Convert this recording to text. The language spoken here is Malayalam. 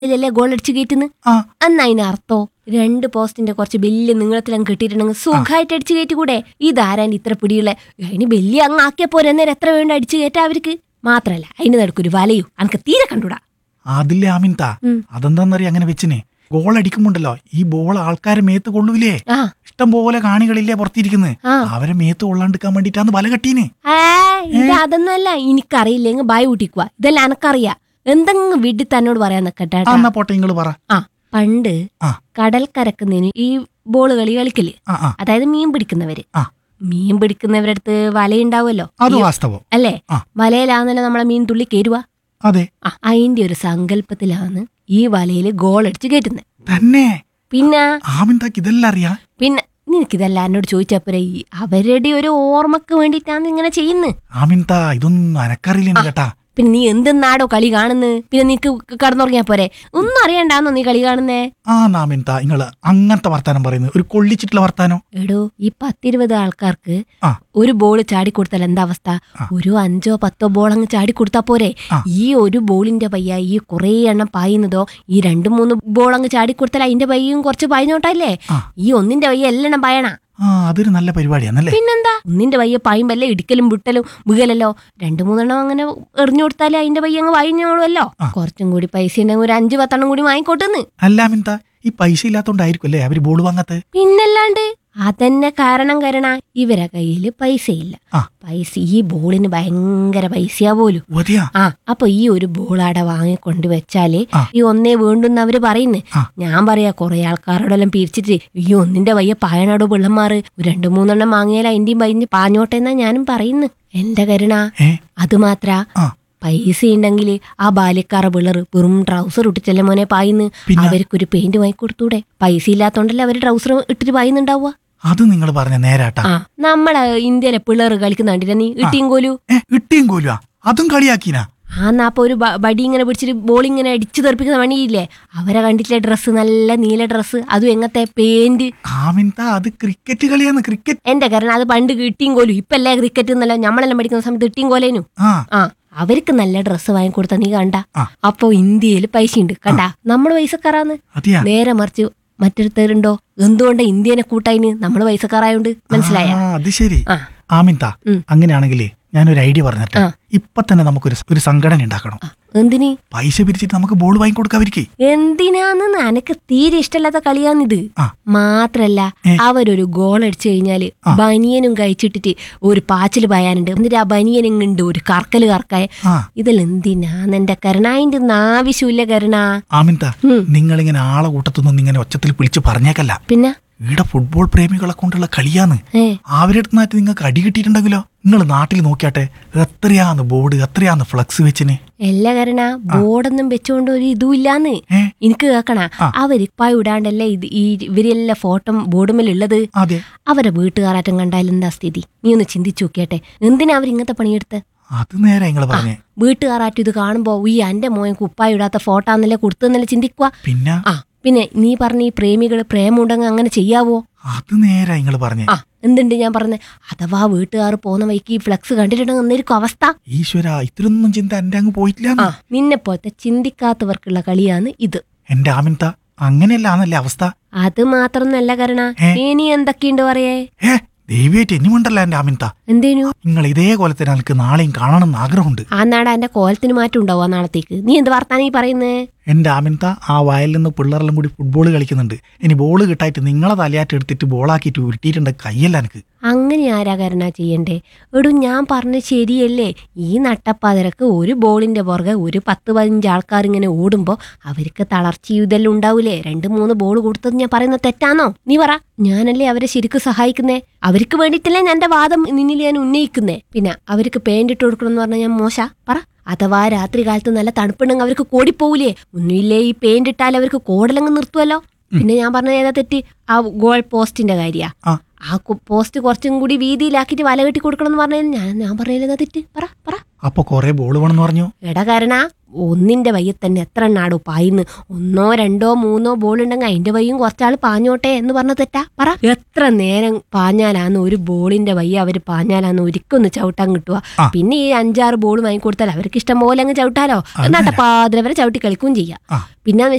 ഇതിലല്ലേ ഗോൾ അടിച്ച് കയറ്റുന്നു ആ അന്ന് അതിന് അർത്ഥോ രണ്ട് പോസ്റ്റിന്റെ കുറച്ച് വലിയ നീളത്തിലങ്ങ് കെട്ടിയിട്ടുണ്ടെങ്കിൽ സുഖമായിട്ട് അടിച്ചു കയറ്റി കൂടെ ഇതാരാൻ ഇത്ര പിടിയുള്ള അതിന് വലിയ അങ്ങ് ആക്കിയ പോരെ അന്നേരം എത്ര വേണ്ട അടിച്ചു കയറ്റാ അവർക്ക് മാത്രല്ല അതിന് നടക്കൊരു വലയും അനക്ക് തീരെ കണ്ടൂടാ അതില്ലേ ആമിൻത ഉം. അതെന്താന്നറിയ അങ്ങനെ വെച്ചിനെ ഗോൾ അടിക്കുമ്പോണ്ടല്ലോ ഈ ബോൾ ആൾക്കാരെ മേത്ത് കൊള്ളൂലേ ആ ഇഷ്ടം പോലെ കാണികളില്ലേ പുറത്തിരിക്കുന്നത് ആ അവരെ മേത്ത് കൊള്ളാണ്ടിരിക്കാൻ വേണ്ടിട്ടാന്ന് വല കെട്ടീന് ഏ ഇത് അതൊന്നുമല്ല എനിക്കറിയില്ലെങ്കിൽ ബായ് കൂട്ടിക്കുക ഇതെല്ലാം എനക്കറിയാം എന്തെങ്കിലും വീട്ടിൽ തന്നോട് പറയാൻ നിക്കട്ടെ ആ, എന്നാ പോട്ടെ നിങ്ങള് പറ ആ പണ്ട് ആ. കടൽ കരക്കുന്നതിന് ഈ ബോൾ കളി കളിക്കല് ആ ആ അതായത് മീൻ പിടിക്കുന്നവര് ആ. മീൻ പിടിക്കുന്നവരുടെ അടുത്ത് വലയുണ്ടാവുമല്ലോ അത് ഈ- വാസ്തവം അല്ലേ ആ. വലയിലാന്നല്ലോ നമ്മളെ മീൻ തുള്ളി കയറുക അതെ ആ അതിന്റെ ഒരു സങ്കല്പത്തിലാണ് ഈ വലയിൽ ഗോൾ അടിച്ച് കയറ്റുന്നത് തന്നെ പിന്നെ ആമിൻതാക്ക് ഇതെല്ലാം അറിയാ പിന്നെ നിനക്കിതെല്ലാം എന്നോട് ചോദിച്ചപ്പോഴേ ഈ അവരുടെ ഒരു ഓർമ്മക്ക് വേണ്ടിയിട്ടാണ് ഇങ്ങനെ ചെയ്യുന്നത് ആമിൻത ഇതൊന്നും അനക്കറിയില്ല കേട്ടാ പിന്നെ നീ എന്തെന്നാടോ കളി കാണുന്നത് പിന്നെ നിനക്ക് കടന്നുറങ്ങിയാ പോരെ ഒന്നും അറിയണ്ടാന്നോ നീ കളി കാണുന്നേ ആ നാമിൻത നിങ്ങള് അങ്ങനത്തെ വർത്താനം പറയുന്നത് ഒരു കൊള്ളിച്ചിട്ടുള്ള വർത്താനോ എടോ ഈ പത്തിരുപത് ആൾക്കാർക്ക് ആ. ഒരു ബോൾ ചാടിക്കൊടുത്താൽ എന്താ അവസ്ഥ ആ. ഒരു അഞ്ചോ പത്തോ ബോൾ അങ്ങ് ചാടിക്കൊടുത്താ പോരെ ആ. ഈ ഒരു ബോളിന്റെ പയ്യ ഈ കുറേ എണ്ണം പായുന്നതോ ഈ രണ്ട് മൂന്ന് ബോൾ അങ്ങ് ചാടിക്കൊടുത്താൽ അതിന്റെ പയ്യും കുറച്ച് പായുന്നോട്ടല്ലേ ആ. ഈ ഒന്നിന്റെ പയ്യ എല്ലാം പായണ ആ അതൊരു നല്ല പരിപാടിയാന്നല്ലേ പിന്നെന്താ ഒന്നിന്റെ പയ്യ പായുമ്പല്ലേ ഇടിക്കലും വിട്ടലും വീകലല്ലോ രണ്ടു മൂന്നെണ്ണം അങ്ങനെ എറിഞ്ഞു കൊടുത്താലേ അതിന്റെ പയ്യ അങ്ങ് വായിഞ്ഞോളുമല്ലോ ആ. കുറച്ചും കൂടി പൈസ ഉണ്ടെങ്കിൽ ഒരു അഞ്ച് പത്തെണ്ണം കൂടി വാങ്ങിക്കോട്ടെന്ന് അല്ല ആമിൻത ഈ പൈസ ഇല്ലാത്തോണ്ടായിരിക്കും അല്ലേ അവര് ബോൾ വാങ്ങാത്തത് പിന്നല്ലാണ്ട് അതന്നെ കാരണം കരണ ഇവരെ കയ്യില് പൈസയില്ല ആ. പൈസ ഈ ബോളിന് ഭയങ്കര പൈസയാ പോലും ഒതിയാ ആ അപ്പൊ ഈ ഒരു ബോൾ അവിടെ വാങ്ങിക്കൊണ്ട് വെച്ചാല് ആ. ഈ ഒന്നേ വേണ്ടുന്ന അവര് പറയുന്നു ആ. ഞാൻ പറയാ കുറെ ആൾക്കാരോടെല്ലാം പിരിച്ചിട്ട് ഈ ഒന്നിന്റെ വയ്യ പായനാടോ പിള്ളമാറ് ഒരു രണ്ടു മൂന്നെണ്ണം വാങ്ങിയാൽ അതിന്റെയും പൈഞ്ഞ് പാഞ്ഞോട്ടെ എന്നാ ഞാനും പറയുന്നു എന്റെ കരുണ ഏ അത് മാത്ര ആ പൈസ ഉണ്ടെങ്കിൽ ആ ബാല്യക്കാറ പിള്ളർ വെറും ട്രൗസർ ഇട്ടിച്ചല്ലേ മോനെ പായിന്ന് പിന്നെ? അവർക്കൊരു പെയിന്റ് വാങ്ങിക്കൊടുത്തൂടെ പൈസ ഇല്ലാത്തോണ്ടല്ലേ അവര് ട്രൗസർ ഇട്ടിട്ട് പായുന്നുണ്ടാവുക അത് നിങ്ങൾ പറഞ്ഞ നേരാട്ടാ ആ നമ്മളെ ഇന്ത്യയിലെ പിള്ളേർ കളിക്കുന്ന കണ്ടില്ല നീ ഇട്ടിയും കോലു ഏ ഇട്ടിയും കോലുവാ അതും കളിയാക്കീനാ ആ നാപ്പ ഒരു ബ- ബടി ഇങ്ങനെ പിടിച്ചിട്ട് ബോൾ ഇങ്ങനെ അടിച്ചു തെറിപ്പിക്കുന്ന പണിയില്ലേ അവരെ കണ്ടിട്ടില്ലേ ഡ്രസ്സ് നല്ല നീല ഡ്രസ്സ് അതും എങ്ങത്തെ പെയിന്റ് ആമിൻത അത് ക്രിക്കറ്റ് കളിയാന്ന് ക്രിക്കറ്റ് എന്റെ കാരണം അത് പണ്ട് ഇട്ടിയും കോലു ഇപ്പല്ലേ ക്രിക്കറ്റ് എന്നല്ല നമ്മളെല്ലാം പഠിക്കുന്ന സമയത്ത് ഇട്ടിയും കോലേനു ആ ആ അവർക്ക് നല്ല ഡ്രസ്സ് വാങ്ങിക്കൊടുത്ത നീ കണ്ട ആ. അപ്പൊ ഇന്ത്യയിൽ പൈസ ഉണ്ട് കണ്ട നമ്മള് പൈസക്കാരാന്ന് അതെയാ നേരെ മറിച്ച് മറ്റൊരുത്തരുണ്ടോ എന്തുകൊണ്ട് ഇന്ത്യനെ കൂട്ടായിന് നമ്മള് പൈസക്കാരായോണ്ട് മനസ്സിലായ ആ, അത് ശരി ആ ആമിൻത ഉം. അങ്ങനെയാണെങ്കിലേ ഞാനൊരു ഐഡിയ പറഞ്ഞിട്ട് ആ. ഇപ്പൊ തന്നെ നമുക്കൊരു ഒരു സംഘടന ഉണ്ടാക്കണം ആ, എന്തിന് പൈസ പിരിച്ചിട്ട് നമുക്ക് ബോൾ വാങ്ങിക്കൊടുക്കാതിരിക്കേ എന്തിനാന്ന് എനക്ക് തീരെ ഇഷ്ടമില്ലാത്ത കളിയാന്നിത് ആ. മാത്രല്ല ഏ. അവരൊരു ഗോൾ അടിച്ചു കഴിഞ്ഞാല് ആ. ബനിയനും കഴിച്ചിട്ടിട്ട് ഒരു പാച്ചിൽ പായാനുണ്ട് എന്നിട്ട് ആ ബനിയനുണ്ട് ഒരു കറക്കല് കറക്കായ ആ ഇതിൽ എന്തിനാന്ന് എന്റെ കരുണ അതിന്റെ ഒന്നും ആവശ്യമില്ല കരുണ ആമിൻത ഉം. നിങ്ങളിങ്ങനെ ആളെ കൂട്ടത്തൊന്നും ഇങ്ങനെ ഒച്ചത്തിൽ വിളിച്ച് പറഞ്ഞേക്കല്ല പിന്നെ ഇവിടെ ഫുട്ബോൾ പ്രേമികളെ കൊണ്ടുള്ള കളിയാന്ന് ഏ അവരുടെ അടുത്ത് നിങ്ങൾക്ക് അടി കിട്ടിയിട്ടുണ്ടെങ്കിലോ നിങ്ങൾ നാട്ടിൽ നോക്കിയാട്ടെ എത്രയാന്ന് ബോർഡ് എത്രയാന്ന് ഫ്ലക്സ് വെച്ചിന് എല്ലാ കരുണ ബോർഡൊന്നും വെച്ചോണ്ട് ഒരു ഇതും ഇല്ലാന്ന് ഏ എനിക്ക് കേക്കണ ആ. അവര് ഇപ്പ ഇടാണ്ടല്ലേ ഇത് ഈ ഇവരെല്ലാം ഫോട്ടോ ബോർഡുമേലുള്ളത് അതെ അവരെ വീട്ടുകാരാറ്റം കണ്ടാൽ എന്താ സ്ഥിതി നീ ഒന്ന് ചിന്തിച്ചു നോക്കിയട്ടെ എന്തിനാ അവർ ഇങ്ങനത്തെ പണിയെടുത്ത് അത് നേരെ നിങ്ങൾ പറഞ്ഞേ വീട്ടുകാരാറ്റും ഇത് കാണുമ്പോ ഈ എന്റെ മോൻ കുപ്പായി ഇടാത്ത ഫോട്ടോ ആന്നല്ലേ കൊടുത്തെന്നല്ലേ ചിന്തിക്കുക പിന്നെ ആ പിന്നെ നീ പറഞ്ഞ ഈ പ്രേമികള് പ്രേമുണ്ടെങ്കിൽ അങ്ങനെ ചെയ്യാവോ അത് നേരെ നിങ്ങൾ പറഞ്ഞേ ആ എന്തുണ്ട് ഞാൻ പറഞ്ഞത് അഥവാ വീട്ടുകാർ പോകുന്ന വഴിക്ക് ഈ ഫ്ലക്സ് കണ്ടിട്ടുണ്ടെങ്കിൽ എന്നായിരിക്കും അവസ്ഥ ഈശ്വര ഇത്രയൊന്നും ചിന്ത എന്റെ അങ്ങ് പോയിട്ടില്ല ആ നിന്നെ പോലത്തെ ചിന്തിക്കാത്തവർക്കുള്ള കളിയാണ് ഇത് എന്റെ ആമിൻത അങ്ങനെയല്ലാന്നല്ലേ അവസ്ഥ അത് മാത്രമൊന്നല്ല കരണ ഏ? ഇനി എന്തൊക്കെയുണ്ട് പറയേ ഏ ദൈവമായിട്ട് ഇനിമുണ്ടല്ല എന്റെ ആമിൻത എന്തേനു നിങ്ങൾ ഇതേ കൊലത്തിന് എനിക്ക് നാളെയും കാണണമെന്ന് ആഗ്രഹമുണ്ട് ആ നാട് എന്റെ കോലത്തിന് മാറ്റം ഉണ്ടാവുക നാളത്തേക്ക് നീ എന്ത് വർത്താനം ഈ പറയുന്നേ എന്റെ ആമിൻത ആ വയലിൽ നിന്ന് പിള്ളേരെല്ലാം കൂടി ഫുട്ബോൾ കളിക്കുന്നുണ്ട് ഇനി ബോൾ കിട്ടായിട്ട് നിങ്ങളെ തലയാറ്റ് എടുത്തിട്ട് ബോളാക്കിയിട്ട് ഉരുട്ടിയിട്ടുണ്ട് കയ്യല്ല എനിക്ക് അങ്ങനെ ആരാ കരുണ ചെയ്യണ്ടേ എടൂ ഞാൻ പറഞ്ഞ ശരിയല്ലേ ഈ നട്ടപ്പാതിരക്ക് ഒരു ബോളിന്റെ പുറകെ ഒരു പത്ത് പതിനഞ്ച് ആൾക്കാർ ഇങ്ങനെ ഓടുമ്പോ അവർക്ക് തളർച്ചയും ഇതെല്ലാം ഉണ്ടാവൂലേ രണ്ട് മൂന്ന് ബോൾ കൊടുത്തത് ഞാൻ പറയുന്നത് തെറ്റാണോ നീ പറ ഞാനല്ലേ അവരെ ശരിക്കും സഹായിക്കുന്നേ അവർക്ക് വേണ്ടിയിട്ടല്ലേ ഞാൻ എന്റെ വാദം നിന്നിൽ ഞാൻ ഉന്നയിക്കുന്നേ പിന്നെ അവർക്ക് പെയിന്റ് ഇട്ട് കൊടുക്കണം എന്ന് പറഞ്ഞാൽ ഞാൻ മോശ പറ അഥവാ രാത്രി കാലത്ത് നല്ല തണുപ്പുണ്ടെങ്കിൽ അവർക്ക് കോടിപ്പോവില്ലേ ഒന്നുമില്ലേ ഈ പെയിന്റ് ഇട്ടാൽ അവർക്ക് കോടലങ്ങ് നിർത്തുമല്ലോ പിന്നെ ഞാൻ പറഞ്ഞത് ഏതാ തെറ്റ് ആ ഗോൾ പോസ്റ്റിന്റെ കാര്യ ആ ആ കു- പോസ്റ്റ് കുറച്ചും കൂടി വീതിയിലാക്കിയിട്ട് വല കെട്ടി കൊടുക്കണം എന്ന് പറഞ്ഞാൽ ഞാൻ ഞാൻ പറഞ്ഞില്ലെന്നാ തെറ്റ് പറ പറ അപ്പൊ കൊറേ ബോൾ വേണമെന്ന് പറഞ്ഞു എടാ കാരണ ഒന്നിന്റെ വയ്യ തന്നെ എത്ര എണ്ണാടോ പായിന്ന് ഒന്നോ രണ്ടോ മൂന്നോ ബോൾ ഉണ്ടെങ്കിൽ അതിന്റെ വയ്യും കുറച്ചാൾ പാഞ്ഞോട്ടെ എന്ന് പറഞ്ഞ തെറ്റാ പറ എത്ര നേരം പാഞ്ഞാലാന്ന് ഒരു ബോളിന്റെ വയ്യ അവര് പാഞ്ഞാലാന്ന് ഒരിക്കൊന്ന് ചവിട്ടാൻ കിട്ടുക ആ. പിന്നെ ഈ അഞ്ചാറ് ബോൾ വാങ്ങിക്കൊടുത്താൽ അവർക്ക് ഇഷ്ടം പോലെ അങ്ങ് ചവിട്ടാലോ അത് നട്ടപ്പാതിര വരെ ചവിട്ടി കളിക്കുകയും ചെയ്യാം ആ പിന്നെ